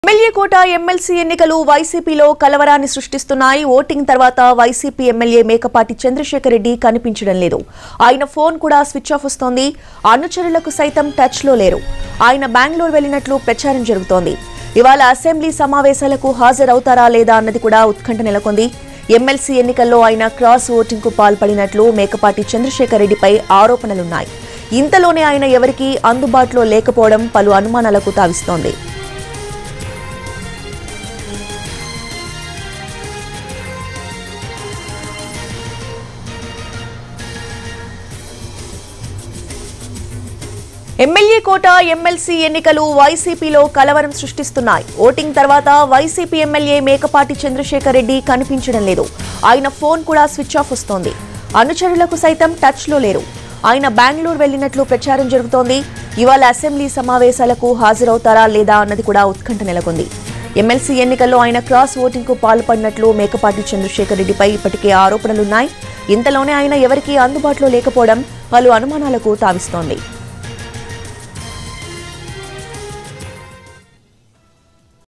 MLA కోట MLC ఎన్నికలు వైసీపీలో కలవరాన్ని సృష్టిస్తున్నాయి ఓటింగ్ తర్వాత వైసీపీ ఎమ్మెల్యే మేకపాటి చంద్రశేఖర్ రెడ్డి కనిపించడం లేదు ఆయన ఫోన్ కూడా స్విచ్ ఆఫ్ వస్తోంది అనుచరులకు సైతం టచ్ లో లేరు ఆయన బెంగళూరు వెళ్లినట్లు ప్రచారం జరుగుతోంది ఇవాళ అసెంబ్లీ సమావేశాలకు హాజరవుతారా లేదా అన్నది కూడా ఉత్కంఠ నెలకొంది ఎమ్మెల్సీ ఎన్నికల్లో ఆయన క్రాస్ ఓటింగ్ కు పాల్పడినట్లు మేకపాటి చంద్రశేఖర్ రెడ్డిపై ఆరోపణలున్నాయి ఇంతలోనే ఆయన ఎవరికీ అందుబాటులో లేకపోవడం పలు అనుమానాలకు తావిస్తోంది ఎమ్మెల్యే కోట ఎమ్మెల్సీ ఎన్నికలు వైసీపీలో కలవరం సృష్టిస్తున్నాయి ఓటింగ్ తర్వాత వైసీపీ ఎమ్మెల్యే మేకపాటి చంద్రశేఖర్ రెడ్డి కనిపించడం లేదు ఆయన ఫోన్ కూడా స్విచ్ ఆఫ్ వస్తోంది అనుచరులకు సైతం టచ్ లో లేరు ఆయన బెంగళూరు వెళ్లినట్లు ప్రచారం జరుగుతోంది ఇవాళ అసెంబ్లీ సమావేశాలకు హాజరవుతారా లేదా అన్నది కూడా ఉత్కంఠ నెలకొంది ఎమ్మెల్సీ ఎన్నికల్లో ఆయన క్రాస్ ఓటింగ్ కు పాల్పడినట్లు మేకపాటి చంద్రశేఖర్ రెడ్డిపై ఇప్పటికే ఆరోపణలున్నాయి ఇంతలోనే ఆయన ఎవరికీ అందుబాటులో లేకపోవడం పలు అనుమానాలకు తావిస్తోంది